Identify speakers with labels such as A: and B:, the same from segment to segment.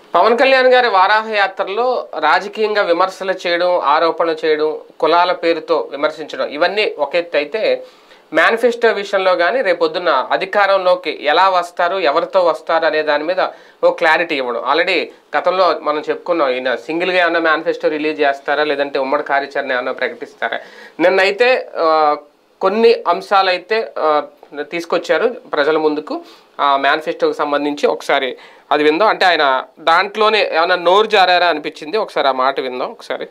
A: పవన్ కళ్యాణ్ గారి వారాహ యాత్రలో రాజకీయంగా విమర్శలు చేయడం ఆరోపణలు చేయడం కులాల పేరుతో విమర్శించడం ఇవన్నీ ఒక ఎత్తు అయితే మేనిఫెస్టో విషయంలో కానీ రేపొద్దున అధికారంలోకి ఎలా వస్తారు ఎవరితో వస్తారు అనే దాని మీద ఓ క్లారిటీ ఇవ్వడం ఆల్రెడీ గతంలో మనం చెప్పుకున్నాం ఈయన సింగిల్గా ఏమన్నా మేనిఫెస్టో రిలీజ్ చేస్తారా లేదంటే ఉమ్మడి కార్యాచరణ ఏమన్నా ప్రకటిస్తారా నిన్నైతే ఆ, కొన్ని అంశాలైతే ఆ, తీసుకొచ్చారు ప్రజల ముందుకు ఆ మేనిఫెస్టోకి సంబంధించి ఒకసారి అది విందాం అంటే ఆయన దాంట్లోనే ఏమైనా నోరు జారారా అనిపించింది ఒకసారి ఆ మాట విందాం ఒకసారి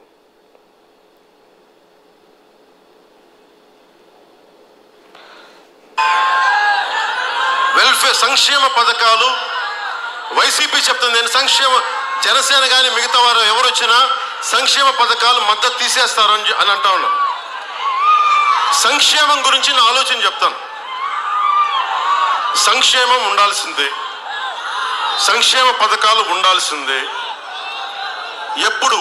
B: వెల్ఫేర్ సంక్షేమ పథకాలు వైసీపీ చెప్తుంది నేను సంక్షేమ జనసేన కానీ మిగతా వారు ఎవరు వచ్చినా సంక్షేమ పథకాలు మద్దతు తీసేస్తారు అని అని అంటా ఉన్నారు సంక్షేమం గురించి నా ఆలోచన చెప్తాను సంక్షేమం ఉండాల్సిందే సంక్షేమ పథకాలు ఉండాల్సిందే ఎప్పుడు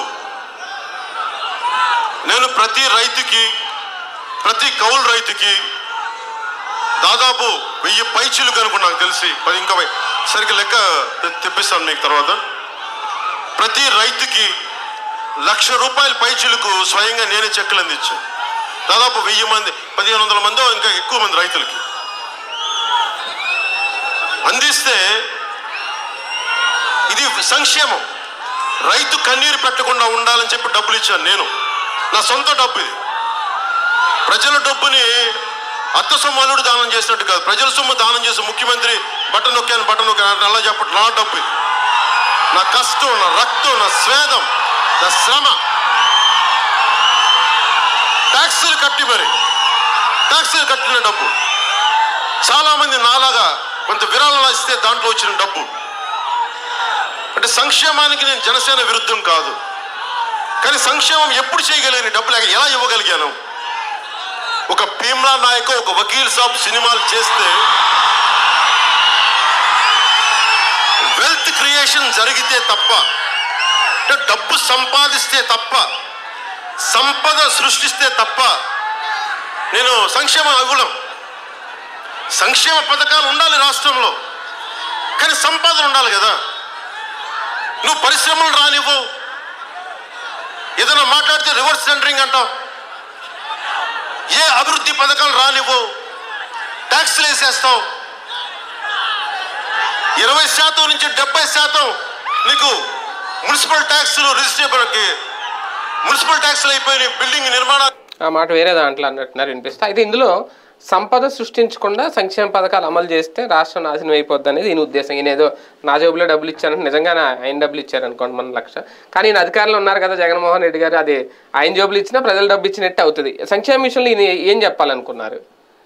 B: నేను ప్రతి రైతుకి ప్రతి కౌలు రైతుకి దాదాపు వెయ్యి పైచీలు కనుక నాకు తెలిసి పది ఇంకా వెయ్యి. సరిగ్గా లెక్క తె- తెప్పిస్తాను మీకు తర్వాత ప్రతి రైతుకి లక్ష రూపాయల పైచీలకు స్వయంగా నేనే చెక్కులు అందించాను దాదాపు వెయ్యి మంది పదిహేను వందల మంది ఇంకా ఎక్కువ మంది రైతులకి అందిస్తే ఇది సంక్షేమం రైతు కన్నీరు పెట్టకుండా ఉండాలని చెప్పి డబ్బులు ఇచ్చాను నేను నా సొంత డబ్బు ఇది ప్రజల డబ్బుని అత్త సొమ్ము అల్లుడు దానం చేసినట్టు కాదు ప్రజల సొమ్ము దానం చేసి ముఖ్యమంత్రి బటన్ నొక్కాను బటన్ నొక్కాను అలా చెప్పట్టు నా డబ్బు ఇది నా కష్టం నా రక్తం నా స్వేదం నా శ్రమ ట్యాక్సులు కట్టి మరి ట్యాక్సులు కట్టిన డబ్బు చాలా మంది నాలాగా కొంత విరాళాలు ఇస్తే దాంట్లో వచ్చిన డబ్బు అంటే సంక్షేమానికి నేను జనసేన విరుద్ధం కాదు కానీ సంక్షేమం ఎప్పుడు చేయగలిగిన డబ్బులు ఎలా ఇవ్వగలిగాను ఒక భీమ్లా నాయక్ ఒక వకీల్ సాబ్ సినిమాలు చేస్తే వెల్త్ క్రియేషన్ జరిగితే తప్ప అంటే డబ్బు సంపాదిస్తే తప్ప సంపద సృష్టిస్తే తప్ప నేను సంక్షేమం ఇవ్వలేం సంక్షేమ పథకాలు ఉండాలి రాష్ట్రంలో కానీ సంపాదన ఉండాలి కదా నువ్వు పరిశ్రమలు రానివ్వు ఏదైనా మాట్లాడితే రివర్స్ టెండరింగ్ అంటావు ఏ అభివృద్ధి పథకాలు రానివ్వు ట్యాక్స్లు వేసేస్తావు ఇరవై శాతం నుంచి డెబ్బై శాతం నీకు మున్సిపల్ ట్యాక్స్లు రిజిస్ట్రేషన్కి మున్సిపల్ ట్యాక్స్లు అయిపోయినాయి బిల్డింగ్ నిర్మాణాలు
A: ఆ మాట వేరే దాంట్లో అన్నట్టున్నారు వినిపిస్తే అయితే ఇందులో సంపద సృష్టించకుండా సంక్షేమ పథకాలు అమలు చేస్తే రాష్ట్రం నాశనం అయిపోద్ది అనేది ఈయన ఉద్దేశం ఈయన ఏదో నా జేబులో డబ్బులు ఇచ్చారంటే నిజంగానే ఆయన డబ్బులు ఇచ్చారు అనుకోండి మన లక్ష కానీ ఈయన అధికారంలో ఉన్నారు కదా జగన్మోహన్ రెడ్డి గారు అది ఆయన జేబులు ఇచ్చినా ప్రజలు డబ్బు ఇచ్చినట్టే అవుతుంది సంక్షేమ విషయంలో ఈయన ఏం చెప్పాలనుకున్నారు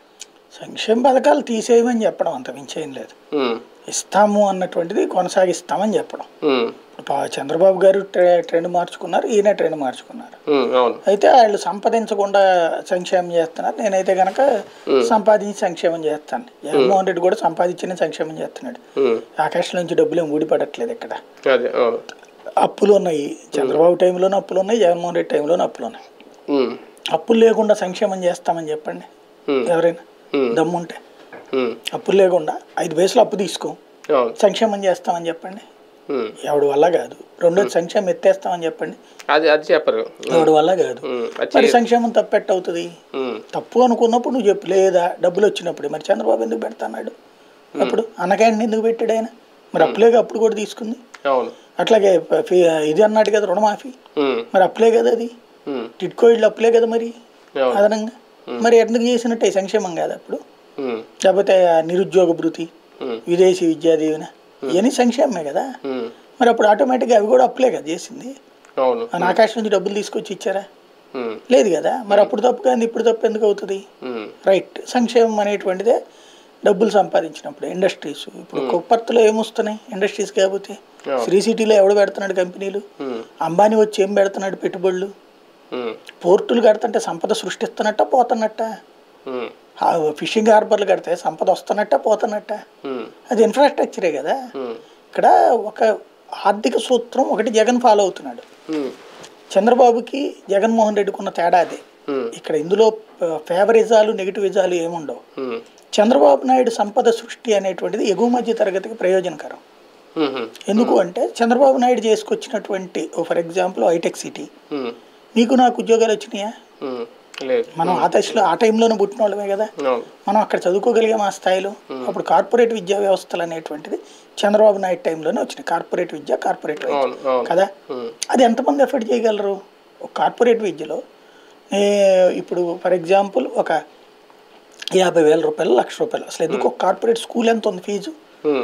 C: సంక్షేమ పథకాలు తీసేయమని చెప్పడం అంత మించేం లేదు
A: ఉమ్,
C: ఇస్తాము అన్నటువంటిది కొనసాగిస్తామని చెప్పడం
A: ఉమ్,
C: ఇప్పుడు పా- చంద్రబాబు గారు ట్రె- ట్రెండ్ మార్చుకున్నారు ఈయన ట్రెండ్ మార్చుకున్నారు
A: ఉమ్, అవును
C: అయితే వాళ్ళు సంపాదించకుండా సంక్షేమం చేస్తున్నారు నేనైతే కనుక సంపాదించి సంక్షేమం చేస్తాను జగన్మోహన్ రెడ్డి కూడా సంపాదించిన సంక్షేమం చేస్తున్నాడు
A: ఉమ్,
C: ఆకాశం నుంచి డబ్బులు ఏం ఊడిపడట్లేదు ఇక్కడ
A: అదే అవును
C: అప్పులు ఉన్నాయి చంద్రబాబు టైంలోనూ అప్పులు ఉన్నాయి జగన్మోహన్ రెడ్డి టైంలోనూ అప్పులు ఉన్నాయి
A: ఉమ్,
C: అప్పులు లేకుండా సంక్షేమం చేస్తామని చెప్పండి
A: ఉమ్,
C: ఎవరైనా
A: ఉమ్,
C: దమ్ముంటే
A: ఉమ్,
C: అప్పులు లేకుండా ఐదు పైసలు అప్పు తీసుకో
A: అవును
C: సంక్షేమం చేస్తామని చెప్పండి
A: ఉమ్,
C: ఎవడి వల్ల కాదు రెండోది సంక్షేమం ఎత్తేస్తామని చెప్పండి
A: అది అది చెప్పరు
C: ఎవడి వల్ల కాదు
A: ఉమ్, అది
C: మరి
A: చేయరు.
C: సంక్షేమం తప్పెట్ట అవుతుంది
A: ఉమ్,
C: తప్పు అనుకున్నప్పుడు నువ్వు చెప్పు లేదా డబ్బులు వచ్చినప్పుడు మరి చంద్రబాబు ఎందుకు పెడతాన్నాడు అప్పుడు అన్నకాయని ఎందుకు పెట్టాడు ఆయన మరి అప్పులేగా అప్పుడు కూడా తీసుకుంది
A: అవును
C: అట్లాగే ప- ఫీ- ఇది అన్నాడు కదా రుణమాఫీ
A: ఉమ్,
C: మరి అప్పులే కదా అది
A: ఉమ్,
C: టిట్కో ఇళ్ళు అప్పులే కదా మరి
A: అవును
C: అదనంగా మరి ఎందుకు చేసినట్టే సంక్షేమం కాదు అప్పుడు
A: ఉమ్,
C: లేకపోతే ఆ నిరుద్యోగ భృతి
A: ఉమ్,
C: విదేశీ విద్యా దీవెన ఇవన్నీ సంక్షేమమే కదా
A: ఉమ్,
C: మరి అప్పుడు ఆటోమేటిక్గా అవి కూడా అప్పులే కదా చేసింది
A: అవును
C: మన ఆకాశం నుంచి డబ్బులు తీసుకొచ్చి ఇచ్చారా
A: ఉమ్,
C: లేదు కదా మరి అప్పుడు తప్పు కానీ ఇప్పుడు తప్పు ఎందుకు అవుతుంది
A: ఉమ్,
C: రైట్ సంక్షేమం అనేటువంటిదే డబ్బులు సంపాదించినప్పుడు ఇండస్ట్రీస్ ఇప్పుడు కొప్పర్తిలో ఏమొస్తున్నాయి ఇండస్ట్రీస్ కాకపోతే
A: Yeah.
C: శ్రీ సిటీలో ఎవడు పెడుతున్నాడు కంపెనీలు
A: ఉమ్,
C: అంబానీ వచ్చి ఏం పెడుతున్నాడు పెట్టుబడులు
A: ఉమ్,
C: పోర్టులు కడుతుంటే సంపద సృష్టిస్తున్నట్ట పోతున్నట్ట
A: ఉమ్,
C: ఆ ఫిషింగ్ హార్బర్లు కడితే సంపద వస్తున్నట్ట పోతున్నట్ట
A: ఉమ్,
C: అది ఇన్ఫ్రాస్ట్రక్చరే కదా
A: ఉమ్,
C: ఇక్కడ ఒక ఆర్థిక సూత్రం ఒకటి జగన్ ఫాలో అవుతున్నాడు
A: ఉమ్,
C: చంద్రబాబుకి జగన్మోహన్ రెడ్డికి ఉన్న తేడా అదే
A: ఉమ్,
C: ఇక్కడ ఇందులో ఫేవరిజాలు నెగిటివిజాలు ఏముండవు
A: ఉమ్,
C: చంద్రబాబు నాయుడు సంపద సృష్టి అనేటువంటిది ఎగువ మధ్య తరగతికి ప్రయోజనకరం
A: ఉమ్,
C: ఎందుకు అంటే చంద్రబాబు నాయుడు చేసుకొచ్చినటువంటి for example hi tech city
A: um,
C: నీకు నాకు ఉద్యోగాలు వచ్చినాయా
A: ఉమ్, లేదు
C: మనం ఆ దశలో ఆ టైంలోనే పుట్టిన వాళ్ళమే కదా
A: అవును
C: మనం అక్కడ చదువుకోగలిగాం ఆ స్థాయిలో అప్పుడు కార్పొరేట్ విద్యా వ్యవస్థలు అనేటువంటిది చంద్రబాబు నాయుడు టైంలోనే వచ్చినాయి కార్పొరేట్ విద్య కార్పొరేట్ వైద్యం
A: అవును అవును
C: కదా
A: ఉమ్,
C: అది ఎంతమంది ఎఫర్ట్ చేయగలరు ఒక కార్పొరేట్ విద్యలో ఏ, ఇప్పుడు ఫర్ ఎగ్జాంపుల్ ఒక యాభై వేల రూపాయలు లక్ష రూపాయలు అసలు ఎందుకు ఒక కార్పొరేట్ స్కూల్ ఎంత ఉంది ఫీజు
A: ఉమ్,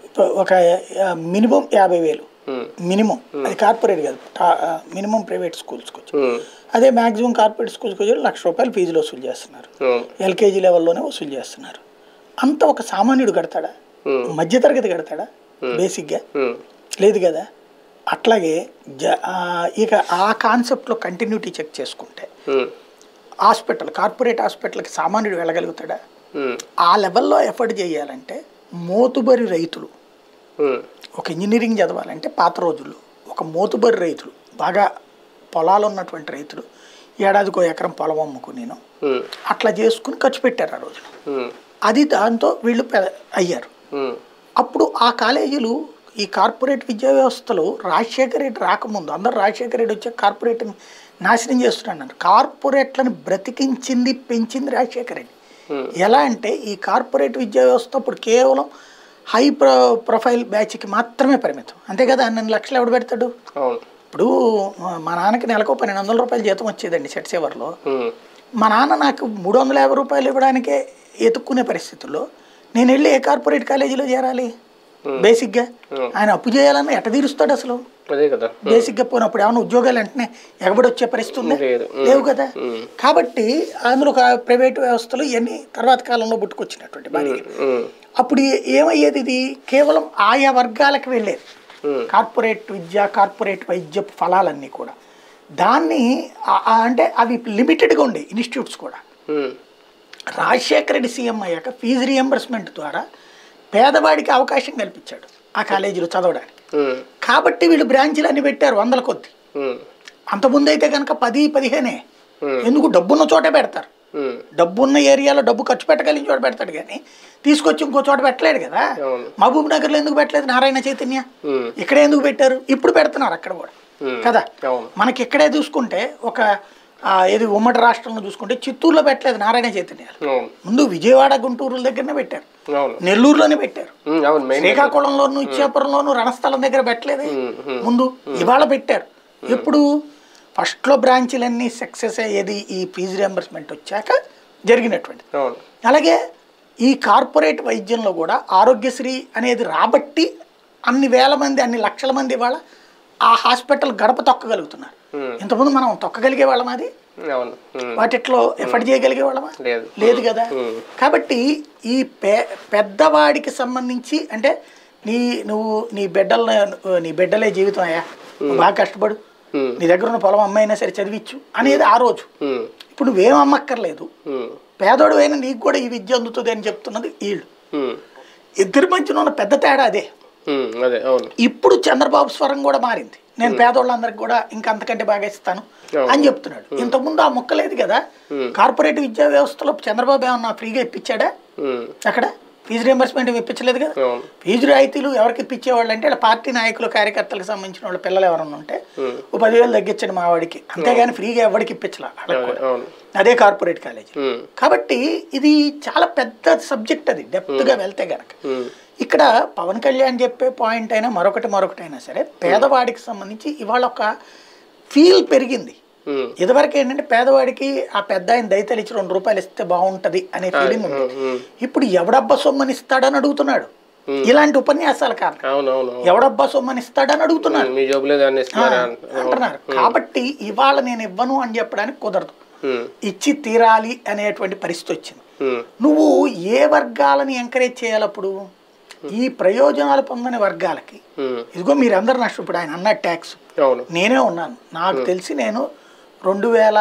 C: ఒక మినిమం యాభై వేలు
A: ఉమ్,
C: మినిమం అది కార్పొరేట్ కాదు మినిమం ప్రైవేట్ స్కూల్స్కి వచ్చి
A: ఉమ్,
C: అదే మ్యాక్సిమం కార్పొరేట్ స్కూల్స్కి వచ్చి లక్ష రూపాయలు ఫీజులు వసూలు చేస్తున్నారు
A: అవును
C: ఎల్కేజీ లెవెల్లోనే వసూలు చేస్తున్నారు అంత ఒక సామాన్యుడు కడతాడా
A: ఉమ్,
C: మధ్యతరగతి కడతాడా బేసిక్గా
A: ఉమ్,
C: లేదు కదా అట్లాగే జ ఆ, ఇక ఆ కాన్సెప్ట్లో కంటిన్యూటీ చెక్ చేసుకుంటే
A: ఉమ్,
C: హాస్పిటల్ కార్పొరేట్ హాస్పిటల్కి సామాన్యుడు వెళ్ళగలుగుతాడా
A: ఉమ్,
C: ఆ లెవెల్లో ఎఫర్ట్ చేయాలంటే మోతుబరి రైతులు
A: ఉమ్,
C: ఒక ఇంజనీరింగ్ చదవాలంటే పాత రోజుల్లో ఒక మోతుబరి రైతులు బాగా పొలాలు ఉన్నటువంటి రైతులు ఏడాదికో ఎకరం పొలం అమ్ముకుని నేను
A: ఉమ్,
C: అట్లా చేసుకుని ఖర్చు పెట్టారు ఆ రోజున
A: ఉమ్,
C: అది దాంతో వీళ్ళు పె- అయ్యారు
A: ఉమ్,
C: అప్పుడు ఆ కాలేజీలు ఈ కార్పొరేట్ విద్యా వ్యవస్థలో రాజశేఖర రెడ్డి రాకముందు అందరు రాజశేఖర రెడ్డి వచ్చే కార్పొరేట్ని నాశనం చేస్తున్నాడు కార్పొరేట్లను బ్రతికించింది పెంచింది రాజశేఖర రెడ్డి
A: Hmm.
C: ఎలా అంటే ఈ కార్పొరేట్ విద్యా వ్యవస్థ ఇప్పుడు కేవలం హై ప్రో ప్రొఫైల్ బ్యాచ్కి మాత్రమే పరిమితం అంతే కదా అన్ని లక్షలు ఎవడు పెడతాడు
A: అవును
C: ఇప్పుడు మా నాన్నకి నెలకు పన్నెండు వందల రూపాయలు జీతం వచ్చేదండి సెట్ సేవర్లో
A: ఉమ్,
C: మా నాన్న నాకు మూడు వందల యాభై రూపాయలు ఇవ్వడానికే ఎతుక్కునే పరిస్థితుల్లో నేను వెళ్ళి ఏ కార్పొరేట్ కాలేజీలో చేరాలి బేసిక్గా ఆయన అప్పు చేయాలన్నా ఎట్ట తీరుస్తాడు అసలు
A: అదే కదా
C: బేసిక్గా పోయినప్పుడు ఏమైనా ఉద్యోగాలు వెంటనే ఎగబడి వచ్చే పరిస్థితి ఉందా
A: లేదు.
C: లేవు కదా కాబట్టి అందులో ఒక ప్రైవేట్ వ్యవస్థలు ఇవన్నీ తర్వాత కాలంలో పుట్టుకొచ్చినటువంటి బాడీ
A: ఉమ్,
C: అప్పుడు ఏ- ఏమయ్యేది ఇది కేవలం ఆయా వర్గాలకు వెళ్ళేది
A: ఉమ్,
C: కార్పొరేట్ విద్య కార్పొరేట్ వైద్య ఫలాలన్నీ కూడా దాన్ని ఆ- ఆ అంటే అవి లిమిటెడ్గా ఉండే ఇన్స్టిట్యూట్స్ కూడా
A: ఉమ్,
C: రాజశేఖర రెడ్డి సీఎం అయ్యాక ఫీజు రియంబర్స్మెంట్ ద్వారా పేదవాడికి అవకాశం కల్పించాడు ఆ కాలేజీలో చదవడానికి
A: ఉమ్,
C: కాబట్టి వీళ్ళు బ్రాంచీలు అన్ని పెట్టారు వందల కొద్ది
A: ఉమ్,
C: అంతకుముందు అయితే కనుక పది పదిహేనే
A: Hmm.
C: ఎందుకు డబ్బున్న చోటే పెడతారు
A: ఉమ్,
C: డబ్బున్న ఏరియాలో డబ్బు ఖర్చు పెట్టగలిగిన చోట పెడతాడు కానీ తీసుకొచ్చి ఇంకో చోట పెట్టలేడు కదా
A: అవును.
C: మహబూబ్ నగర్లో ఎందుకు పెట్టలేదు నారాయణ చైతన్య
A: ఉమ్,
C: ఇక్కడ ఎందుకు పెట్టారు ఇప్పుడు పెడుతున్నారు అక్కడ కూడా
A: Hmm.
C: కదా
A: అవును
C: మనకి ఇక్కడే చూసుకుంటే ఒక ఆ, ఏది ఉమ్మడి రాష్ట్రంలో చూసుకుంటే చిత్తూరులో పెట్టలేదు నారాయణ చైతన్య
A: అవును
C: ముందు విజయవాడ గుంటూరు దగ్గరనే పెట్టారు
A: అవును
C: నెల్లూరులోనే పెట్టారు
A: ఉమ్, అవును మెయిన్
C: శ్రీకాకుళంలోను ఇచ్చాపురంలోను రణస్థలం దగ్గర పెట్టలేదు
A: ఉమ్, ఉమ్,
C: ముందు ఇవాళ పెట్టారు ఎప్పుడు ఫస్ట్లో బ్రాంచీలన్నీ సక్సెస్ అయ్యేది ఈ ఫీజు రియంబర్స్మెంట్ వచ్చాక జరిగినటువంటి
A: అవును
C: అలాగే ఈ కార్పొరేట్ వైద్యంలో కూడా ఆరోగ్యశ్రీ అనేది రాబట్టి అన్ని వేల మంది అన్ని లక్షల మంది ఇవాళ ఆ హాస్పిటల్ గడప తొక్కగలుగుతున్నారు
A: Hmm.
C: ఇంతకుముందు మనం తొక్కగలిగే వాళ్ళం అది
A: అవును ఉమ్,
C: వాటిట్లో ఎఫర్ట్ చేయగలిగే వాళ్ళమా
A: లేదు
C: లేదు కదా
A: Hmm.
C: కాబట్టి ఈ పె పెద్దవాడికి సంబంధించి అంటే నీ నువ్వు నీ బిడ్డల నీ బిడ్డలే జీవితం అయ్యా నువ్వు బాగా కష్టపడు
A: Hmm.
C: నీ దగ్గర ఉన్న పొలం అమ్మైనా సరే చదివించు అనేది ఆ రోజు
A: ఉమ్,
C: ఇప్పుడు నువ్వేం అమ్మక్కర్లేదు
A: ఉమ్,
C: పేదోడు అయినా నీకు కూడా ఈ విద్య అందుతుంది అని చెప్తున్నది వీళ్ళు
A: ఉమ్,
C: ఇద్దరి మధ్యన ఉన్న పెద్ద తేడా అదే
A: ఉమ్, అదే అవును
C: ఇప్పుడు చంద్రబాబు స్వరం కూడా మారింది నేను పేదోళ్ళందరికి కూడా ఇంకా అంతకంటే బాగా ఇస్తాను
A: అవును.
C: అని చెప్తున్నాడు ఇంతకుముందు ఆ మొక్క లేదు కదా కార్పొరేట్ విద్యా వ్యవస్థలో చంద్రబాబు ఏమన్నా ఫ్రీగా ఇప్పించాడా
A: ఉమ్,
C: అక్కడ ఫీజు రియంబర్స్మెంట్ ఇప్పించలేదు కదా
A: అవును
C: ఫీజు రాయితీలు ఎవరికి ఇప్పించేవాళ్ళు అంటే వాళ్ళ పార్టీ నాయకులు కార్యకర్తలకు సంబంధించిన వాళ్ళ పిల్లలు ఎవరన్నా ఉంటే
A: ఉమ్,
C: ఓ పదివేలు తగ్గించండి మా వాడికి అంతేగాని ఫ్రీగా ఎవరికి ఇప్పించలే వాళ్ళకి కూడా
A: అవును
C: అదే కార్పొరేట్ కాలేజీ
A: ఉమ్,
C: కాబట్టి ఇది చాలా పెద్ద సబ్జెక్ట్ అది డెప్త్గా వెళ్తే గనక
A: ఉమ్,
C: ఇక్కడ పవన్ కళ్యాణ్ చెప్పే పాయింట్ అయినా మరొకటి మరొకటి అయినా సరే పేదవాడికి సంబంధించి ఇవాళ ఒక ఫీల్ పెరిగింది
A: ఉమ్,
C: ఇదివరకు ఏంటంటే పేదవాడికి ఆ పెద్ద ఆయన దయతలు ఇచ్చి రెండు రూపాయలు ఇస్తే బాగుంటది అనే ఫీలింగ్ ఉంది
A: ఉమ్,
C: ఇప్పుడు ఎవడబ్బా సొమ్మని ఇస్తాడని అడుగుతున్నాడు ఇలాంటి ఉపన్యాసాల కారణం
A: అవును అవును అవును.
C: ఎవడబ్బా సొమ్మని ఇస్తాడని అడుగుతున్నాడు
A: మీ జోబులో దాన్ని ఇస్తున్నారా
C: అంటున్నారు కాబట్టి ఇవాళ నేను ఇవ్వను అని చెప్పడానికి కుదరదు
A: ఉమ్,
C: ఇచ్చి తీరాలి అనేటువంటి పరిస్థితి వచ్చింది
A: ఉమ్,
C: నువ్వు ఏ వర్గాలని ఎంకరేజ్ చేయాలి అప్పుడు ఈ ప్రయోజనాలు పొందని వర్గాలకి
A: ఉమ్,
C: ఇదిగో మీరందరూ నష్టం ఇప్పుడు ఆయన అన్న ట్యాక్స్
A: అవును
C: నేనే ఉన్నాను నాకు తెలిసి నేను రెండు వేల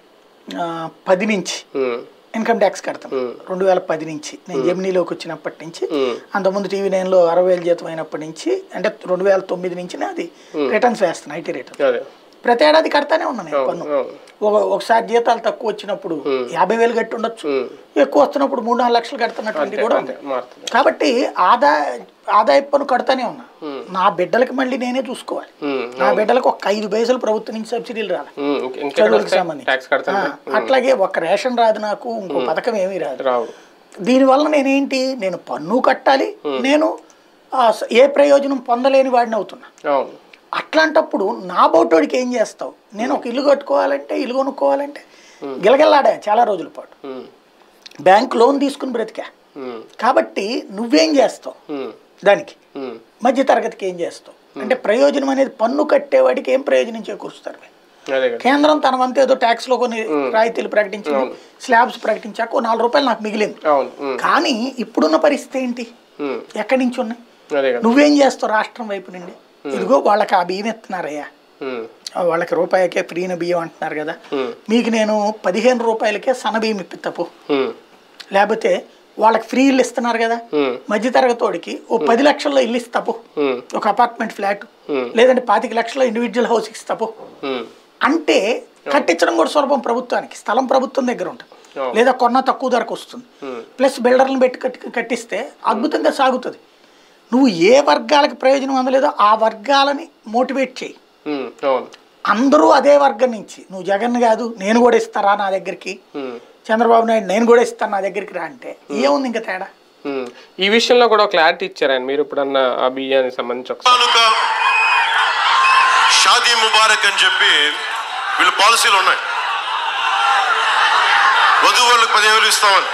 C: ఆ, పది నుంచి
A: ఉమ్,
C: ఇన్కమ్ ట్యాక్స్ కడతాను రెండు వేల పది నుంచి నేను జెమినీలోకి వచ్చినప్పటి నుంచి
A: ఉమ్,
C: అంతకుముందు టీవీ నైన్లో అరవై వేలు జీతం అయినప్పటి నుంచి అంటే రెండు వేల తొమ్మిది నుంచి అది రిటర్న్స్ వేస్తాను ఐటీ రిటర్న్
A: అదే
C: ప్రతి ఏడాది కడతానే ఉన్నా నేను పన్ను
A: అవును.
C: ఒక ఒకసారి జీతాలు తక్కువ వచ్చినప్పుడు యాభై వేలు కట్టి ఉండొచ్చు ఎక్కువ వస్తున్నప్పుడు మూడు నాలుగు లక్షలు కడుతున్నటువంటి కూడా ఉంది
A: అంతే మారుతుంది
C: కాబట్టి ఆదాయ ఆదాయ పన్ను కడతానే ఉన్నా నా బిడ్డలకి మళ్ళీ నేనే చూసుకోవాలి
A: ఉమ్,
C: నా బిడ్డలకు ఒక ఐదు పైసలు ప్రభుత్వం నుంచి సబ్సిడీలు రాలి
A: ఉమ్, ఇంక- ఇంకెక్కడ
C: చదువులకు
A: వస్తాయి
C: సంబంధించి
A: ట్యాక్స్ కడతాను
C: ఆ, అట్లాగే ఒక రేషన్ రాదు నాకు ఇంకో పథకం ఏమీ రాదు
A: రావు
C: దీనివల్ల నేనేంటి నేను పన్ను కట్టాలి నేను ఆ, స- ఏ ప్రయోజనం పొందలేని వాడిని అవుతున్నా
A: అవును
C: అట్లాంటప్పుడు నా బోటోడికి ఏం చేస్తావు నేను ఒక ఇల్లు కట్టుకోవాలంటే ఇల్లు కొనుక్కోవాలంటే గిలగిల్లాడా చాలా రోజుల పాటు
A: ఉమ్,
C: బ్యాంక్ లోన్ తీసుకుని బ్రతికా
A: ఉమ్,
C: కాబట్టి నువ్వేం చేస్తావు
A: ఉమ్,
C: దానికి
A: ఉమ్,
C: మధ్య తరగతికి ఏం చేస్తావు అంటే ప్రయోజనం అనేది పన్ను కట్టేవాడికి ఏం ప్రయోజనం చేకూరుస్తారు మీరు
A: అదే కదా
C: కేంద్రం తన వంతు ఏదో ట్యాక్స్ లో కొన్ని రాయితీలు ప్రకటించింది స్లాబ్స్ ప్రకటించాక ఓ నాలుగు రూపాయలు నాకు మిగిలింది
A: అవును ఉమ్,
C: కానీ ఇప్పుడున్న పరిస్థితి ఏంటి
A: ఉమ్,
C: ఎక్కడి నుంచి ఉన్నాయి
A: అదే కదా
C: నువ్వేం చేస్తావు రాష్ట్రం వైపు నుండి ఇదిగో వాళ్ళకి ఆ బియ్యం ఇస్తున్నారయ్యా
A: ఉమ్,
C: ఆ వాళ్ళకి రూపాయికే ఫ్రీన బియ్యం అంటున్నారు కదా
A: ఉమ్,
C: మీకు నేను పదిహేను రూపాయలకే సన్న బియ్యం ఇప్పిత్తపు
A: ఉమ్,
C: లేకపోతే వాళ్ళకి ఫ్రీ ఇల్లు ఇస్తున్నారు కదా
A: ఉమ్,
C: మధ్యతరగతోడికి ఓ పది లక్షల్లో ఇల్లు ఇస్తాపు
A: ఉమ్,
C: ఒక అపార్ట్మెంట్ ఫ్లాట్
A: Hmm.
C: లేదంటే పాతిక లక్షల్లో ఇండివిజువల్ హౌస్ ఇస్తాపు
A: ఉమ్,
C: అంటే కట్టించడం కూడా సులభం ప్రభుత్వానికి స్థలం ప్రభుత్వం దగ్గర ఉంటుంది
A: Oh.
C: లేదా కొన్న తక్కువ ధరకు వస్తుంది
A: Hmm.
C: ప్లస్ బిల్డర్లను పెట్టి కట్టి కట్టిస్తే అద్భుతంగా సాగుతుంది నువ్వు ఏ వర్గాలకు ప్రయోజనం అందలేదో ఆ వర్గాలని మోటివేట్ చేయి
A: ఉమ్, అవును
C: అందరూ అదే వర్గం నుంచి నువ్వు జగన్ కాదు నేను కూడా ఇస్తారా నా దగ్గరికి
A: ఉమ్,
C: చంద్రబాబు నాయుడు నేను కూడా ఇస్తాను నా దగ్గరికి రా అంటే ఏముంది ఇంకా తేడా
A: ఉమ్. ఈ విషయంలో కూడా క్లారిటీ ఇచ్చారండి మీరు ఇప్పుడన్న ఆ బియ్యానికి సంబంధించి ఒకసారి
B: తాలూకా షాదీ ముబారక్ అని చెప్పి వీళ్ళు పాలసీలు ఉన్నాయి వధువు వాళ్ళకి పదివేలు ఇస్తామని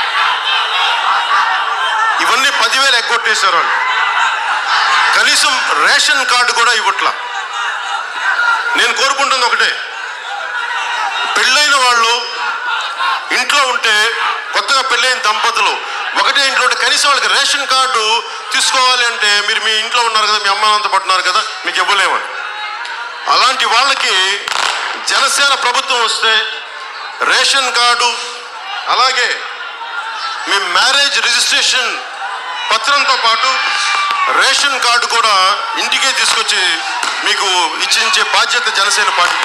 B: ఇవన్నీ పదివేలు ఎగ్గొట్టేశారు వాళ్ళు కనీసం రేషన్ కార్డు కూడా ఇవ్వట్లా నేను కోరుకుంటుంది ఒకటే పెళ్ళైన వాళ్ళు ఇంట్లో ఉంటే కొత్తగా పెళ్ళైన దంపతులు ఒకటే ఇంట్లో ఉంటే కనీసం వాళ్ళకి రేషన్ కార్డు తీసుకోవాలి అంటే మీరు మీ ఇంట్లో ఉన్నారు కదా మీ అమ్మానంత పట్టున్నారు కదా మీకు ఇవ్వలేమని అలాంటి వాళ్ళకి జనసేన ప్రభుత్వం వస్తే రేషన్ కార్డు అలాగే మీ మ్యారేజ్ రిజిస్ట్రేషన్ పత్రంతో పాటు రేషన్ కార్డు కూడా ఇంటికే తీసుకొచ్చి మీకు ఇచ్చించే బాధ్యత జనసేన పార్టీ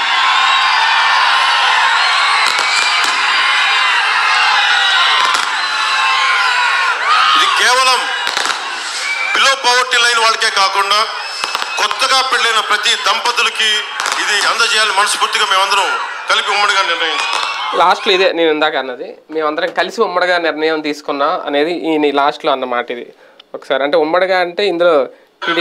B: ఇది కేవలం బిలో పవర్టీ లైన్ వాళ్ళకే కాకుండా కొత్తగా పెళ్ళైన ప్రతి దంపతులకి ఇది అందజేయాలని మనస్ఫూర్తిగా మేమందరం కలిపి ఉమ్మడిగా నిర్ణయించాం
A: లాస్ట్లో ఇదే నేను ఇందాక అన్నది మేమందరం కలిసి ఉమ్మడిగా నిర్ణయం తీసుకున్నా అనేది ఈ లాస్ట్లో అన్నమాట ఇది ఒకసారి అంటే ఉమ్మడిగా అంటే ఇందులో ఇది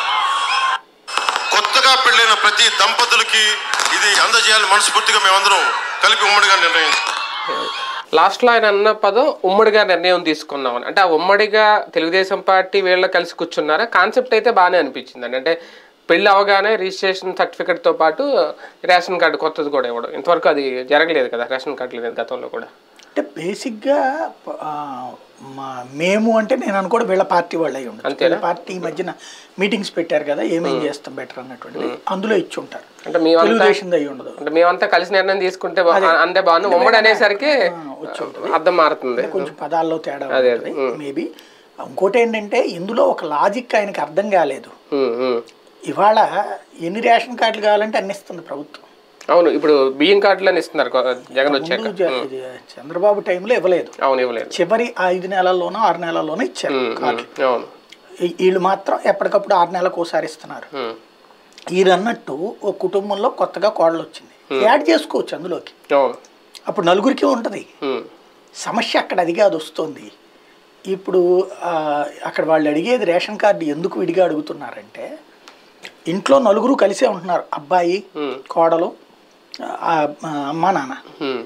B: కొత్తగా పెళ్ళైన ప్రతి దంపతులకి ఇది అందజేయాలని మనస్ఫూర్తిగా మేమందరం కలిపి ఉమ్మడిగా నిర్ణయించాం
A: లాస్ట్లో ఆయన అన్న పదం ఉమ్మడిగా నిర్ణయం తీసుకున్నామని అంటే ఆ ఉమ్మడిగా తెలుగుదేశం పార్టీ వీళ్ళ కలిసి కూర్చున్నారా కాన్సెప్ట్ అయితే బాగానే అనిపించిందండి అంటే పెళ్ళి అవగానే రిజిస్ట్రేషన్ సర్టిఫికెట్తో పాటు రేషన్ కార్డు కొత్తది కూడా ఇవ్వడం ఇంతవరకు అది జరగలేదు కదా రేషన్ కార్డు లేదు గతంలో కూడా
C: అంటే బేసిక్గా ఆ, మా మేము అంటే నేను అనుకోవడం వీళ్ళ పార్టీ వాళ్ళు అయి ఉండదు
A: అంతేనా?
C: వీళ్ళ పార్టీ ఈ మధ్యన మీటింగ్స్ పెట్టారు కదా ఏమేం చేస్తాం బెటర్ అన్నటువంటిది అందులో ఇచ్చి ఉంటారు
A: అంటే మేమంతా
C: తెలుగుదేశం అయి ఉండదు
A: అంటే మేమంతా కలిసి నిర్ణయం తీసుకుంటే బా- అంతే బాగుంది ఉమ్మడి అనేసరికి
C: వచ్చి
A: అర్థం మారుతుంది
C: కొంచెం పదాల్లో తేడా
A: అదే,
C: ఉంటుంది మేబీ ఇంకోటి ఏంటంటే ఇందులో ఒక లాజిక్ ఆయనకి అర్థం కాలేదు
A: ఉమ్, ఉమ్.
C: ఇవాళ ఎన్ని రేషన్ కార్డులు కావాలంటే అన్ని ఇస్తుంది ప్రభుత్వం
A: అవును ఇప్పుడు బియ్యం కార్డులని ఇస్తున్నారు కొ- జగన్ వచ్చాక
C: ముందు జ- ఇది చంద్రబాబు టైంలో ఇవ్వలేదు
A: అవును ఇవ్వలేదు
C: చివరి ఐదు నెలల్లోనో ఆరు నెలల్లోనో ఇచ్చారు
A: ఉమ్,
C: కార్డులు
A: ఉమ్, అవును
C: ఈ- వీళ్ళు మాత్రం ఎప్పటికప్పుడు ఆరు నెలలకు ఒకసారి ఇస్తున్నారు
A: ఉమ్,
C: వీరు అన్నట్టు ఒక కుటుంబంలో కొత్తగా కోడలు వచ్చింది యాడ్ చేసుకోవచ్చు అందులోకి
A: అవును
C: అప్పుడు నలుగురికి ఉంటుంది
A: ఉమ్,
C: సమస్య అక్కడ అది కాదు వస్తుంది ఇప్పుడు ఆ, అక్కడ వాళ్ళు అడిగేది రేషన్ కార్డు ఎందుకు విడిగా అడుగుతున్నారంటే ఇంట్లో నలుగురు కలిసే ఉంటున్నారు అబ్బాయి
A: Hmm.
C: కోడలు ఆ, ఆ, అమ్మా నాన్న
A: ఉమ్,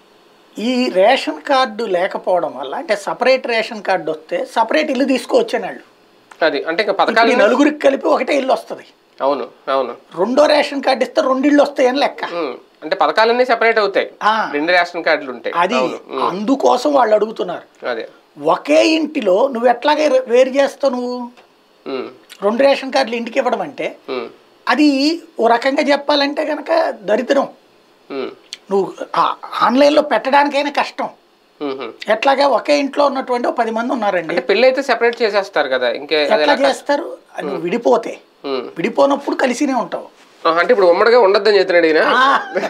C: ఈ రేషన్ కార్డు లేకపోవడం వల్ల అంటే సపరేట్ రేషన్ కార్డు వస్తే సపరేట్ ఇల్లు తీసుకోవచ్చని వాళ్ళు
A: అది అంటే ఇంకా
C: ఇప్పుడు
A: పథకాలు
C: ఈ నలుగురికి కలిపి ఒకటే ఇల్లు వస్తుంది
A: అవును అవును
C: రెండో రేషన్ కార్డు ఇస్తే రెండు ఇళ్ళు వస్తాయని లెక్క
A: ఉమ్, అంటే పథకాలన్నీ సెపరేట్ అవుతాయి
C: ఆ.
A: రెండు రేషన్ కార్డులు ఉంటాయి
C: అది
A: అవును ఉమ్,
C: అందుకోసం వాళ్ళు అడుగుతున్నారు
A: అదే
C: ఒకే ఇంటిలో నువ్వు ఎట్లాగే వేరు చేస్తావు నువ్వు
A: ఉమ్,
C: రెండు రేషన్ కార్డులు ఇంటికి ఇవ్వడం అంటే
A: ఉమ్,
C: అది ఓ రకంగా చెప్పాలంటే కనుక దరిద్రం
A: ఉమ్,
C: నువ్వు ఆ- ఆన్లైన్లో పెట్టడానికైనా కష్టం
A: ఉమ్, ఉమ్.
C: ఎట్లాగా ఒకే ఇంట్లో ఉన్నటువంటి ఓ పది మంది ఉన్నారండి
A: అంటే పెళ్ళి అయితే సెపరేట్ చేసేస్తారు కదా ఇంకే అది
C: ఎట్లా
A: ఎలా కష్టం?
C: చేస్తారు అది నువ్వు విడిపోతే
A: ఉమ్,
C: విడిపోనప్పుడు కలిసినే ఉంటావు
A: ఆహా, అంటే ఇప్పుడు ఉమ్మడిగా ఉండొద్దని చెప్తున్నాడు ఈయన
C: ఆ,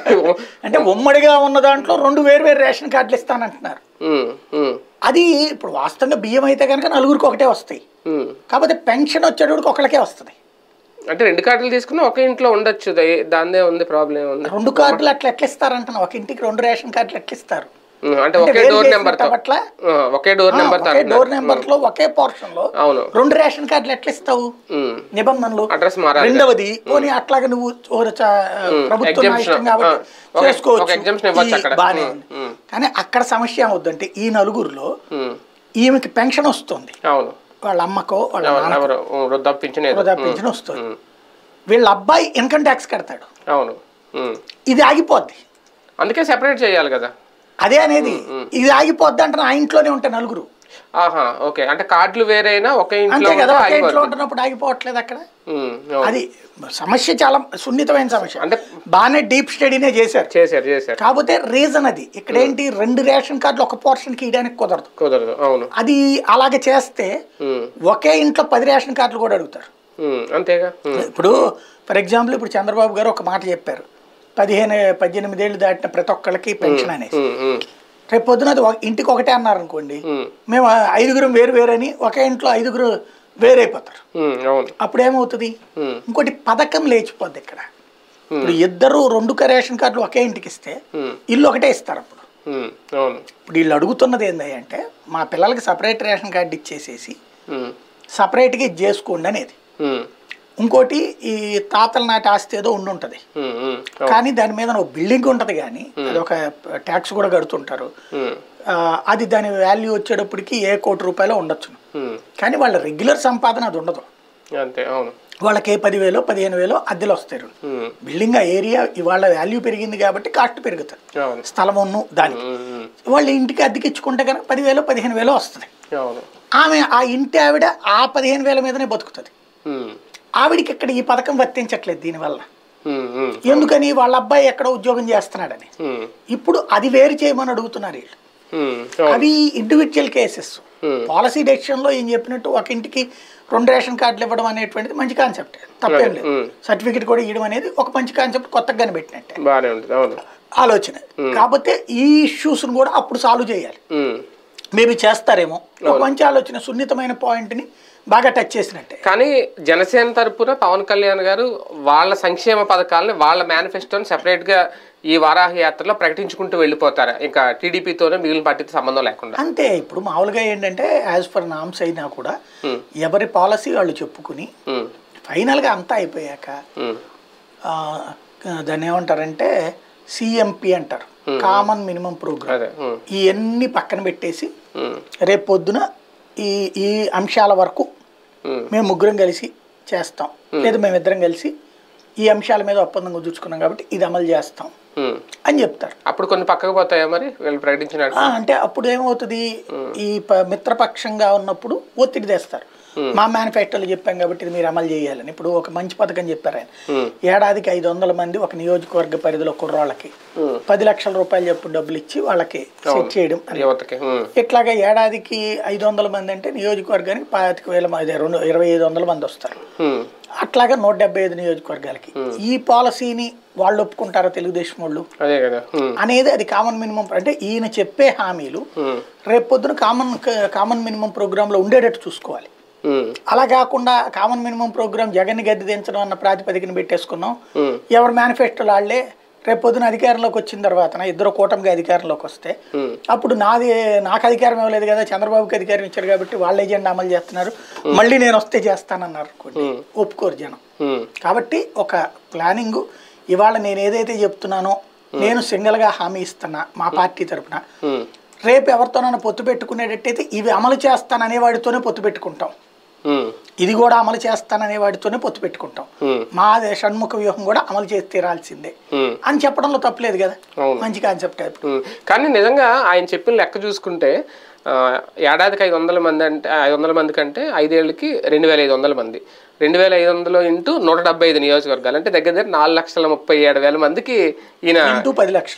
C: అంటే ఉమ్మడిగా ఉన్న దాంట్లో రెండు వేరు వేరు రేషన్ కార్డులు ఇస్తానంటున్నారు
A: ఉమ్, ఉమ్,
C: అది ఇప్పుడు వాస్తవంగా బియ్యం అయితే కనుక నలుగురికి ఒకటే వస్తాయి
A: ఉమ్.
C: కాకపోతే పెన్షన్ వచ్చేటప్పుడు ఒకళ్ళకే వస్తుంది
A: అంటే రెండు కార్డులు తీసుకున్నా ఒక ఇంట్లో ఉండొచ్చు దా- దాందే ఉంది ప్రాబ్లం ఉంది
C: రెండు కార్డులు అట్లా ఎట్లా ఇస్తారంటున్నా ఒక ఇంటికి రెండు రేషన్ కార్డులు ఎట్లా ఇస్తారు
A: ఉమ్, అంటే
C: అంటే
A: ఒకే
C: వేరు
A: డోర్
C: చేసిన
A: నెంబర్ తో
C: పట్ల
A: ఆ, ఒకే డోర్
C: ఆ,
A: నెంబర్ తో
C: ఒకే
A: అంటున్నారు.
C: డోర్ నెంబర్ లో ఒకే పోర్షన్ లో
A: అవును
C: రెండు రేషన్ కార్డులు ఎట్లా ఇస్తావు
A: ఉమ్,
C: నిబంధనలు
A: అడ్రస్ మారాలి
C: రెండవది పోనీ అట్లాగే నువ్వు ఓ చ- ప్రభుత్వం నా
A: exemption.
C: ఇష్టం కాబట్టి
A: ఆ, ఒక-
C: చేసుకోవచ్చు
A: ఒక exemption ఇవ్వచ్చు
C: ఈ
A: అక్కడ.
C: బానే
A: ఉమ్,
C: ఉంది.
A: ఉమ్.
C: కానీ అక్కడ సమస్య ఏమవుద్దంటే ఈ నలుగురిలో
A: ఉమ్,
C: ఈమెకి పెన్షన్ వస్తుంది
A: అవును
C: వాళ్ళ అమ్మకో వాళ్ళ
A: ఎవరు
C: నాన్నకో
A: ఎవరు ఉమ్, వృద్ధాప్పించిన ఏదో.
C: వృధా పెన్షన్ వస్తుంది
A: ఉమ్,
C: వీళ్ళ అబ్బాయి ఇన్కమ్ ట్యాక్స్ కడతాడు
A: అవును ఉమ్.
C: ఇది ఆగిపోద్ది
A: అందుకే సెపరేట్ చేయాలి కదా
C: అదే అనేది ఇది ఆగిపోద్ది అంటే ఆ ఇంట్లోనే ఉంటాయి నలుగురు
A: ఆహా ఓకే అంటే కార్డులు వేరైనా ఒకే ఇంట్లో
C: అంతే కదా
A: ఉంటే
C: ఒకే ఇంట్లో
A: ఆగిపోద్ది.
C: ఉంటున్నప్పుడు ఆగిపోవట్లేదు అక్కడ
A: ఉమ్, అవును.
C: అది సమస్య చాలా సున్నితమైన సమస్య
A: అంటే
C: బాగానే డీప్ స్టడీనే చేశారు
A: చేశారు చేశారు
C: కాకపోతే రీజన్ అది ఇక్కడ ఏంటి రెండు రేషన్ కార్డులు ఒక పోర్షన్కి ఇవ్వడానికి కుదరదు
A: కుదరదు అవును
C: అది అలాగే చేస్తే
A: ఉమ్,
C: ఒకే ఇంట్లో పది రేషన్ కార్డులు కూడా అడుగుతారు
A: ఉమ్, అంతేగా ఉమ్,
C: ఇప్పుడు ఫర్ ఎగ్జాంపుల్ ఇప్పుడు చంద్రబాబు గారు ఒక మాట చెప్పారు పదిహేను పద్దెనిమిది ఏళ్ళు దాటిన ప్రతి ఒక్కళ్ళకి పెన్షన్ అనేసి
A: ఉమ్, ఉమ్,
C: రేపు పొద్దున అది ఒక- ఇంటికి ఒకటే అన్నారు అనుకోండి
A: ఉమ్,
C: మేము ఐదుగురం వేరు వేరని ఒకే ఇంట్లో ఐదుగురు వేరైపోతారు
A: ఉమ్, అవును
C: అప్పుడు ఏమవుతుంది
A: ఉమ్,
C: ఇంకోటి పథకం లేచిపోద్ది ఇక్కడ ఇప్పుడు ఇద్దరు రెండు క- రేషన్ కార్డులు ఒకే ఇంటికి ఇస్తే
A: ఉమ్,
C: ఇల్లు ఒకటే ఇస్తారు అప్పుడు
A: ఉమ్, అవును
C: ఇప్పుడు వీళ్ళు అడుగుతున్నది ఏంది అంటే మా పిల్లలకి సపరేట్ రేషన్ కార్డు ఇచ్చేసేసి
A: ఉమ్,
C: సపరేట్గా ఇది చేసుకోండి అనేది
A: ఉమ్,
C: ఇంకోటి ఈ తాతల నాటి ఆస్తి ఏదో ఉండి ఉంటుంది
A: ఉమ్, ఉమ్, అవును
C: కానీ దాని మీద ఒక బిల్డింగ్ ఉంటుంది కానీ అది ఒక ట్యాక్స్ కూడా కడుతుంటారు
A: ఉమ్,
C: ఆ, అది దాని వాల్యూ వచ్చేటప్పటికి ఏ కోటి రూపాయలు ఉండొచ్చు
A: ఉమ్,
C: కానీ వాళ్ళ రెగ్యులర్ సంపాదన అది ఉండదు
A: అంతే అవును
C: వాళ్ళకి ఏ పదివేలో పదిహేను వేలో అద్దెలు వస్తాయి
A: ఉమ్,
C: బిల్డింగ్ ఆ ఏరియా ఇవాళ వాల్యూ పెరిగింది కాబట్టి కాస్ట్ పెరుగుతుంది
A: అవును
C: స్థలం ఉన్ను దానికి
A: ఉమ్, ఉమ్,
C: వాళ్ళ ఇంటికి అద్దెకి ఇచ్చుకుంటే కనుక పదివేలు పదిహేను వేలు వస్తుంది
A: అవును
C: ఆమె ఆ ఇంటి ఆవిడ ఆ పదిహేను వేల మీదనే బతుకుతుంది
A: ఉమ్,
C: ఆవిడికి ఇక్కడ ఈ పథకం వర్తించట్లేదు దీనివల్ల
A: ఉమ్, ఉమ్,
C: ఎందుకని వాళ్ళ అబ్బాయి ఎక్కడో ఉద్యోగం చేస్తున్నాడని
A: ఉమ్,
C: ఇప్పుడు అది వేరు చేయమని అడుగుతున్నారు వీళ్ళు
A: ఉమ్, అవును
C: అవి ఇండివిజువల్ కేసెస్
A: Hmm.
C: పాలసీ డెసిషన్లో ఏం చెప్పినట్టు ఒక ఇంటికి రెండు రేషన్ కార్డులు ఇవ్వడం అనేటువంటిది మంచి కాన్సెప్ట్ తప్పేం లేదు
A: Hmm.
C: సర్టిఫికెట్ కూడా ఇవ్వడం అనేది ఒక మంచి కాన్సెప్ట్ కొత్తగా కనిపెట్టినట్టే
A: బాగానే ఉంటుంది అవును
C: ఆలోచన కాకపోతే ఈ ఇష్యూస్ని కూడా అప్పుడు సాల్వ్ చేయాలి
A: ఉమ్.
C: మేబీ చేస్తారేమో ఒక మంచి ఆలోచన సున్నితమైన పాయింట్ని బాగా టచ్ చేసినట్టే
A: కానీ జనసేన తరపున పవన్ కళ్యాణ్ గారు వాళ్ళ సంక్షేమ పథకాలని వాళ్ళ మేనిఫెస్టోని సెపరేట్ గా ఈ వారాహ యాత్రలో ప్రకటించుకుంటూ వెళ్ళిపోతారు ఇంకా టీడీపీతోనే మిగిలిన పార్టీతో సంబంధం లేకుండా
C: అంతే ఇప్పుడు మామూలుగా ఏంటంటే యాజ్ పర్ నామ్స్ అయినా కూడా ఎవరి పాలసీ వాళ్ళు చెప్పుకుని
A: ఉమ్,
C: ఫైనల్గా అంతా అయిపోయాక
A: ఉమ్,
C: ఆ, దాన్ని ఏమంటారంటే సిఎంపి అంటారు కామన్ మినిమం ప్రోగ్రామ్
A: అదే ఉమ్,
C: ఇవన్నీ పక్కన పెట్టేసి
A: ఉమ్,
C: రేపు పొద్దున ఈ ఈ అంశాల వరకు
A: ఉమ్,
C: మేము ముగ్గురం కలిసి చేస్తాం లేదా మేమిద్దరం కలిసి ఈ అంశాల మీద ఒప్పందం కుదుర్చుకున్నాం కాబట్టి ఇది అమలు చేస్తాం
A: ఉమ్.
C: అని చెప్తారు
A: అప్పుడు కొన్ని పక్కకు పోతాయా మరి వీళ్ళు ప్రకటించినట్టు
C: ఆ, అంటే అప్పుడు ఏమవుతుంది ఈ ప- మిత్రపక్షంగా ఉన్నప్పుడు ఒత్తిడి తెస్తారు మా మేనిఫెస్టోలో చెప్పాం కాబట్టి ఇది మీరు అమలు చేయాలని ఇప్పుడు ఒక మంచి పథకం చెప్పారు ఆయన
A: ఉమ్,
C: ఏడాదికి ఐదు వందల మంది ఒక నియోజకవర్గ పరిధిలో కుర్రాళ్ళకి
A: ఉమ్,
C: పది లక్షల రూపాయలు చెప్పు డబ్బులు ఇచ్చి వాళ్ళకి సెట్ చేయడం అని
A: యువతకి ఉమ్,
C: ఇట్లాగా ఏడాదికి ఐదు వందల మంది అంటే నియోజకవర్గానికి పాతిక వేల మంది రెండు ఇరవై ఐదు వందల మంది వస్తారు
A: ఉమ్,
C: అట్లాగా నూట డెబ్బై ఐదు నియోజకవర్గాలకి ఈ పాలసీని వాళ్ళు ఒప్పుకుంటారా తెలుగుదేశం వాళ్ళు
A: అదే కదా ఉమ్,
C: అనేది అది కామన్ మినిమం అంటే ఈయన చెప్పే హామీలు
A: ఉమ్,
C: రేపు పొద్దున కామన్ కామన్ మినిమం ప్రోగ్రాంలో ఉండేటట్టు చూసుకోవాలి
A: ఉమ్,
C: అలా కాకుండా కామన్ మినిమం ప్రోగ్రామ్ జగన్ గద్దె దించడం అన్న ప్రాతిపదికన పెట్టేసుకున్నాం
A: ఉమ్,
C: ఎవరి మేనిఫెస్టోలు వాళ్ళే రేపు పొద్దున అధికారంలోకి వచ్చిన తర్వాత ఇద్దరు కూటమిగా అధికారంలోకి వస్తే
A: ఉమ్,
C: అప్పుడు నాది నాకు అధికారం ఇవ్వలేదు కదా చంద్రబాబుకి అధికారం ఇచ్చారు కాబట్టి వాళ్ళ ఎజెండా అమలు చేస్తున్నారు మళ్ళీ నేను వస్తే చేస్తానన్నారు అనుకోండి ఒప్పుకోరు జనం
A: ఉమ్,
C: కాబట్టి ఒక ప్లానింగ్ ఇవాళ నేను ఏదైతే చెప్తున్నానో నేను సింగిల్గా హామీ ఇస్తున్నా మా పార్టీ తరపున
A: ఉమ్,
C: రేపు ఎవరితోనైనా పొత్తు పెట్టుకునేటట్టయితే ఇవి అమలు చేస్తాననే వాడితోనే పొత్తు పెట్టుకుంటాం
A: ఉమ్,
C: ఇది కూడా అమలు చేస్తాననే వాడితోనే పొత్తు పెట్టుకుంటాం
A: ఉమ్,
C: మా షణ్ముఖ వ్యూహం కూడా అమలు చేసి తీరాల్సిందే
A: ఉమ్.
C: అని చెప్పడంలో తప్పలేదు కదా
A: అవును.
C: మంచి కాన్సెప్ట్
A: ఉమ్, కానీ నిజంగా ఆయన చెప్పిన లెక్క చూసుకుంటే ఆ, ఏడాదికి ఐదు వందల మంది అంటే ఐదు వందల మంది కంటే ఐదేళ్ళకి రెండు వేల ఐదు వందల మంది రెండు వేల ఐదు వందలు ఇంటూ నూట డెబ్బై ఐదు నియోజకవర్గాలు అంటే దగ్గర దగ్గర నాలుగు లక్షల ముప్పై ఏడు వేల మందికి ఈయన
C: ఇంటూ పది లక్షలు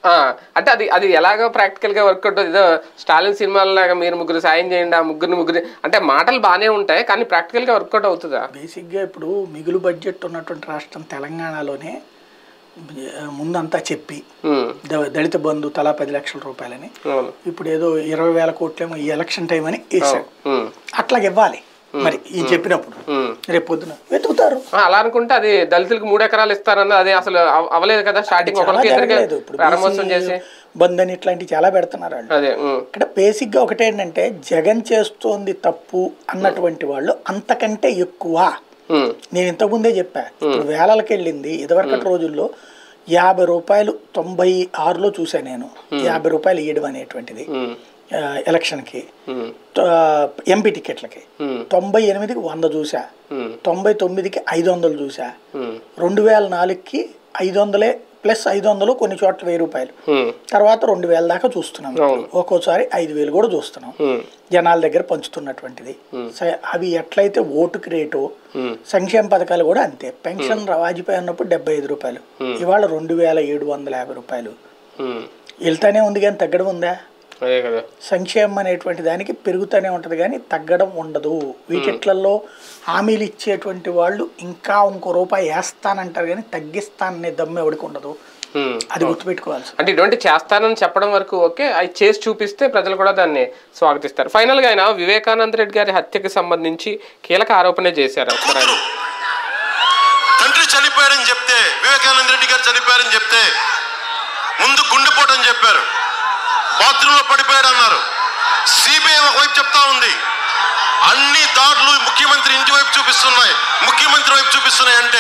A: ఆ, అంటే అది అది ఎలాగో ప్రాక్టికల్ గా వర్కౌట్ ఏదో స్టాలిన్ సినిమాలాగా మీరు ముగ్గురు సాయం చేయండి ఆ ముగ్గురు ముగ్గురు అంటే మాటలు బాగానే ఉంటాయి కానీ ప్రాక్టికల్ గా వర్కౌట్ అవుతుందా
C: బేసిక్గా ఇప్పుడు మిగులు బడ్జెట్ ఉన్నటువంటి రాష్ట్రం తెలంగాణలోనే ఆ, ముందంతా చెప్పి
A: ఉమ్,
C: ద- దళిత బంధు తలా పది లక్షల రూపాయలని
A: అవును
C: ఇప్పుడు ఏదో ఇరవై వేల కోట్లేమో ఈ ఎలక్షన్ టైం అని వేసాడు
A: ఉమ్,
C: అట్లాగే ఇవ్వాలి మరి ఈ చెప్పినప్పుడు
A: ఉమ్.
C: రేపు పొద్దున వెతుకుతారు
A: ఆ, అలా అనుకుంటే అది దళితులకు మూడు ఎకరాలు ఇస్తారన్నది అది అసలు అవ- అవ్వలేదు కదా స్టార్టింగ్
C: చాలా
A: ఒకరికి
C: జరగలేదు
A: ఇద్దరికి
C: ఇప్పుడు
A: ప్రారంభోత్సవం
C: BC
A: చేసి
C: బంద్ అని ఇట్లాంటివి చాలా పెడుతున్నారు వాళ్ళు
A: అదే ఉమ్,
C: ఇక్కడ బేసిక్గా ఒకటేంటంటే జగన్ చేస్తోంది తప్పు అన్నటువంటి వాళ్ళు అంతకంటే ఎక్కువ
A: ఉమ్,
C: నేను ఇంతకుముందే చెప్పా ఇప్పుడు వేలకి వెళ్ళింది ఇదివరకటి రోజుల్లో యాభై రూపాయలు తొంభై ఆరులో చూసా నేను యాభై రూపాయలు ఇవ్వడం అనేటువంటిది
A: ఉమ్,
C: ఆ, ఎలక్షన్కి
A: ఉమ్,
C: ఎంపీ టికెట్లకి
A: ఉమ్,
C: తొంభై ఎనిమిదికి వంద చూసా
A: ఉమ్,
C: తొంభై తొమ్మిదికి ఐదు వందలు చూసా
A: ఉమ్,
C: రెండు వేల నాలుగుకి ఐదు వందలే ప్లస్ ఐదు వందలు కొన్ని చోట్ల వెయ్యి రూపాయలు
A: ఉమ్,
C: తర్వాత రెండు వేల దాకా చూస్తున్నాం
A: అవును.
C: ఒక్కోసారి ఐదు వేలు కూడా చూస్తున్నాం
A: ఉమ్,
C: జనాల దగ్గర పంచుతున్నటువంటిది స- అవి ఎట్లయితే ఓటుకి రేటు
A: ఉమ్,
C: సంక్షేమ పథకాలు కూడా అంతే పెన్షన్ వాజ్పేయి అన్నప్పుడు డెబ్బై ఐదు రూపాయలు ఇవాళ రెండు వేల ఏడు వందల యాభై రూపాయలు
A: ఉమ్.
C: వెళ్తానే ఉంది కానీ తగ్గడం ఉందా
A: అదే కదా
C: సంక్షేమం అనేటువంటి దానికి పెరుగుతూనే ఉంటుంది కానీ తగ్గడం ఉండదు వీటిట్లలో హామీలు ఇచ్చేటువంటి వాళ్ళు ఇంకా ఇంకో రూపాయి వేస్తానంటారు కానీ తగ్గిస్తాననే దమ్ము ఎవరికి ఉండదు
A: ఉమ్.
C: అది గుర్తుపెట్టుకోవాల్సి
A: అంటే ఇటువంటి చేస్తానని చెప్పడం వరకు ఓకే అవి చేసి చూపిస్తే ప్రజలు కూడా దాన్ని స్వాగతిస్తారు ఫైనల్ గా ఆయన వివేకానంద రెడ్డి గారి హత్యకి సంబంధించి కీలక ఆరోపణ చేశారు ఒకసారి ఆయన.
B: తండ్రి చనిపోయాడని చెప్తే వివేకానంద రెడ్డి గారు చనిపోయారని చెప్తే ముందు గుండెపోటు అని చెప్పారు బాత్రూంలో పడిపోయాడు అన్నారు సిబిఐ ఒకవైపు చెప్తా ఉంది అన్ని దాడులు ముఖ్యమంత్రి ఇంటి వైపు చూపిస్తున్నాయి ముఖ్యమంత్రి వైపు చూపిస్తున్నాయి అంటే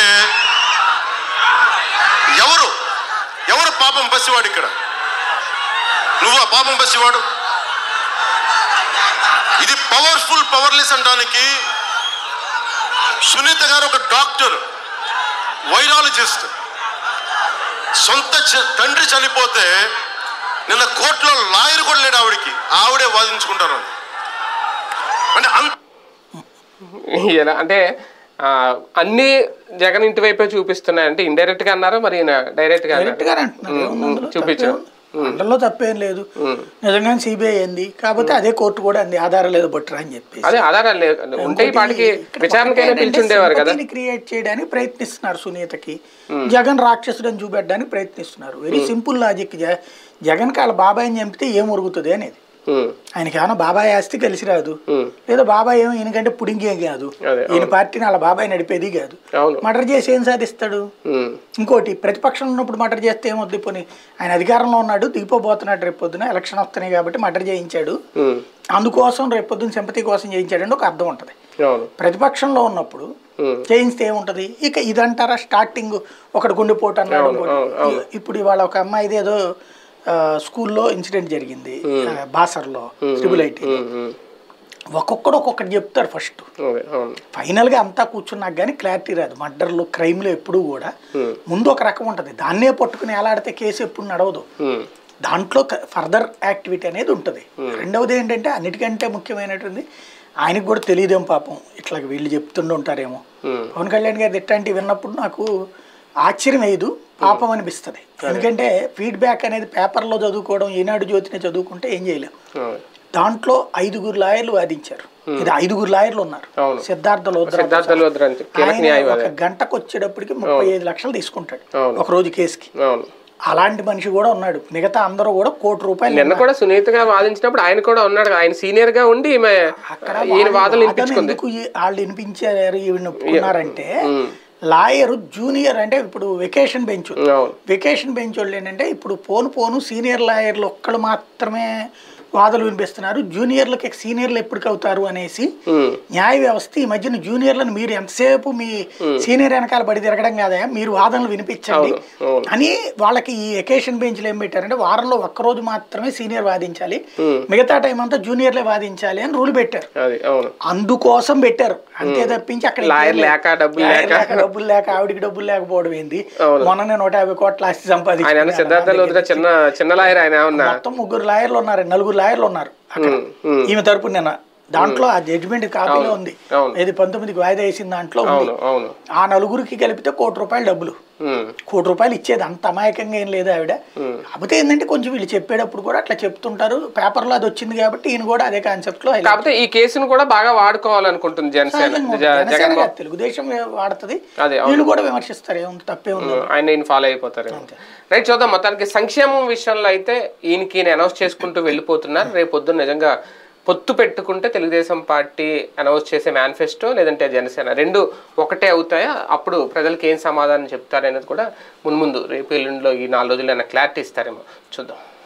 B: ఎవరు ఎవరు పాపం పసివాడు ఇక్కడ నువ్వా పాపం పసివాడు ఇది పవర్ఫుల్ పవర్లెస్ అనడానికి సునీత గారు ఒక డాక్టర్ వైరాలజిస్ట్ సొంత చ- తండ్రి చనిపోతే నిన్న కోర్టులో లాయర్ కూడా లేడు ఆవిడకి ఆవిడే వాదించుకుంటారు అంటే అంత
A: ఎలా అంటే ఆ, అన్ని జగన్ ఇంటి వైపే చూపిస్తున్నాయి అంటే ఇండైరెక్ట్ గా అన్నారా మరి డైరెక్ట్ గా
C: డైరెక్ట్ గానే అంటున్నారు ఏముంది అందులో?
A: చూపించడం
C: తప్పేం- అందులో తప్పేం లేదు నిజంగానే సిబిఐ ఏంది కాకపోతే అదే కోర్టు కూడా అంది ఆధారం లేదు బొట్టరా అని చెప్పి
A: అదే ఆధారాలు లేవు ఉంటే ఈ పాటికి విచారణకైనా పిలిచుండేవారు కదా
C: క్రియేట్ చేయడానికి ప్రయత్నిస్తున్నారు సునీతకి జగన్ రాక్షసుడు అని చూపెట్టడానికి ప్రయత్నిస్తున్నారు వెరీ సింపుల్ లాజిక్ జగన్ వాళ్ళ బాబాయ్ని చంపితే ఏం ఉరుగుతుంది అనేది
A: ఉమ్,
C: ఆయనకి ఏమైనా బాబాయ్ ఆస్తి కలిసి రాదు
A: ఉమ్,
C: లేదా బాబాయ్ ఏమో ఈయనకంటే పుడింగేం కాదు
A: అదే,
C: ఈయన పార్టీని వాళ్ళ బాబాయ్ నడిపేది కాదు
A: అవును
C: మర్డర్ చేసి ఏం సాధిస్తాడు
A: ఉమ్,
C: ఇంకోటి ప్రతిపక్షంలో ఉన్నప్పుడు మర్డర్ చేస్తే ఏమొద్దు పోనీ ఆయన అధికారంలో ఉన్నాడు దిగిపోబోతున్నాడు రేపు పొద్దున ఎలక్షన్ వస్తున్నాయి కాబట్టి మర్డర్ చేయించాడు
A: ఉమ్,
C: అందుకోసం రేపు పొద్దున సింపతి కోసం చేయించాడంటే ఒక అర్థం ఉంటుంది
A: అవును
C: ప్రతిపక్షంలో ఉన్నప్పుడు
A: ఉమ్,
C: చేయిస్తే ఏముంటుంది ఇక ఇదంటారా స్టార్టింగ్ ఒకటి గుండెపోటు అన్నాడు
A: అవును,
C: ఇంకోటి.
A: అవును, అవును.
C: ఇప్పుడు ఇవాళ ఒక అమ్మాయిది ఏదో ఆ, స్కూల్లో ఇన్సిడెంట్ జరిగింది ఆ, బాసర్లో ట్రిబుల్ ఐటీ
A: ఉమ్, ఉమ్,
C: ఒక్కొక్కడు ఒక్కొక్కటి చెప్తారు ఫస్ట్
A: అదే అవును
C: ఫైనల్గా అంతా కూర్చున్నాక కానీ క్లారిటీ రాదు మర్డర్లు క్రైమ్లు ఎప్పుడూ కూడా
A: Hmm.
C: ముందు ఒక రకం ఉంటుంది దాన్నే పట్టుకుని ఎలాడితే కేసు ఎప్పుడు నడవదు
A: ఉమ్,
C: దాంట్లో ఫర్దర్ యాక్టివిటీ అనేది ఉంటుంది రెండవది ఏంటంటే అన్నిటికంటే ముఖ్యమైనటువంటి ఆయనకు కూడా తెలియదేం పాపం ఇట్లా వీళ్ళు చెప్తుండి ఉంటారేమో
A: ఉమ్,
C: పవన్ కళ్యాణ్ గారు ఇట్లాంటివి విన్నప్పుడు నాకు ఆశ్చర్యం వేయదు పాపం అనిపిస్తుంది ఎందుకంటే ఫీడ్బ్యాక్ అనేది పేపర్లో చదువుకోవడం ఈనాడు జ్యోతిని చదువుకుంటే ఏం చేయలేం
A: అవును.
C: దాంట్లో ఐదుగురు లాయర్లు వాదించారు ఇది ఐదుగురు లాయర్లు ఉన్నారు
A: అవును.
C: సిద్ధార్థ లోద్రా
A: సిద్ధార్థ లోద్రా అంటే కీలక
C: ఆయన
A: న్యాయవాది
C: ఒక గంటకు వచ్చేటప్పటికి ముప్పై ఐదు లక్షలు తీసుకుంటాడు
A: అవును.
C: ఒక రోజు కేసుకి
A: అవును
C: అలాంటి మనిషి కూడా ఉన్నాడు మిగతా అందరూ కూడా కోటి రూపాయలు
A: నిన్న కూడా సునీతగా వాదించినప్పుడు ఆయన కూడా ఉన్నాడు కదా, ఆయన సీనియర్ గా ఉండి ఈమె
C: అక్కడ
A: ఈయన
C: వాళ్ళ
A: వాదనలు
C: వాదన
A: వినిపించుకుంది
C: ఎందుకు ఈ- వాళ్ళు వినిపించారు ఈవిడ ఒప్పుకున్నారంటే లాయర్ జూనియర్ అంటే ఇప్పుడు వెకేషన్ బెంచ్ ఉంది.
A: అవును
C: వెకేషన్ బెంచ్ వాళ్ళు ఏంటంటే ఇప్పుడు పోను పోను సీనియర్ లాయర్లు ఒక్కళ్ళు మాత్రమే వాదనలు వినిపిస్తున్నారు జూనియర్లకి సీనియర్లు ఎప్పటికి అవుతారు అనేసి
A: ఉమ్,
C: న్యాయ వ్యవస్థ ఈ మధ్యన జూనియర్లను మీరు ఎంతసేపు మీ సీనియర్ వెనకాల పడి తిరగడం కాదా మీరు వాదనలు వినిపించండి
A: అవును, అవును.
C: అని వాళ్ళకి ఈ ఎకేషన్ బెంచ్లు ఏం పెట్టారంటే వారంలో ఒక్కరోజు మాత్రమే సీనియర్ వాదించాలి
A: ఉమ్,
C: మిగతా టైం అంతా జూనియర్లే వాదించాలి అని రూల్ పెట్టారు
A: అది అవును
C: అందుకోసం పెట్టారు అంతే తప్పించి అక్కడ
A: లాయర్
C: ఇంకేం లేదు.
A: లేక, డబ్బులు
C: లాయర్
A: లేక.
C: లేక డబ్బులు లేక ఆవిడికి డబ్బులు లేకపోవడం ఏంది
A: అవును.
C: మొన్ననే నూట యాభై కోట్ల ఆస్తి
A: ఆయన
C: సంపాదించారు
A: ఏమన్నా సిద్ధార్థ లోద్రా చిన్న చిన్న లాయర్ ఆయన ఏమన్నా
C: మొత్తం ముగ్గురు లాయర్లు ఉన్నారు నలుగురు లాయర్లు ఉన్నారు అక్కడ
A: ఉమ్, ఉమ్,
C: ఈమె తరపున నిన్న దాంట్లో ఆ జడ్జిమెంట్ కాపీలో ఉంది
A: అవును.
C: ఏది పంతొమ్మిదికి వాయిదా వేసిన దాంట్లో ఉంది
A: అవును అవును
C: ఆ నలుగురికి కలిపితే కోటి రూపాయలు డబ్బులు
A: ఉమ్,
C: కోటి రూపాయలు ఇచ్చేది అంత అమాయకంగా ఏం లేదు ఆవిడ కాకపోతే ఏంటంటే కొంచెం వీళ్ళు చెప్పేటప్పుడు కూడా అట్లా చెప్తుంటారు పేపర్లో అది వచ్చింది కాబట్టి ఈయన కూడా అదే కాన్సెప్ట్ లో highlight
A: కాకపోతే ఈ కేసును కూడా బాగా వాడుకోవాలనుకుంటుంది జనసేన
C: సహజంగా ఉంటుంది.
A: జ-
C: జనసేన
A: జగన్మోహన్
C: కాదు, తెలుగుదేశం వాడుతుంది
A: అదే, అవును.
C: వీళ్ళు కూడా విమర్శిస్తారు ఏముంది తప్పే ఉంది
A: ఆయన ఈయన ఫాలో అయిపోతారు రైట్ చూద్దాం మొత్తానికి సంక్షేమం విషయంలో అయితే ఈయనకి ఈయన అనౌన్స్ చేసుకుంటూ వెళ్ళిపోతున్నారు రేపు పొద్దున్న నిజంగా పొత్తు పెట్టుకుంటే తెలుగుదేశం పార్టీ అనౌన్స్ చేసే మేనిఫెస్టో లేదంటే జనసేన రెండు ఒకటే అవుతాయా అప్పుడు ప్రజలకు ఏం సమాధానం చెప్తారనేది కూడా మున్ముందు రేపు ఎల్లుండిలో ఈ నాలుగు రోజులు క్లారిటీ ఇస్తారేమో చూద్దాం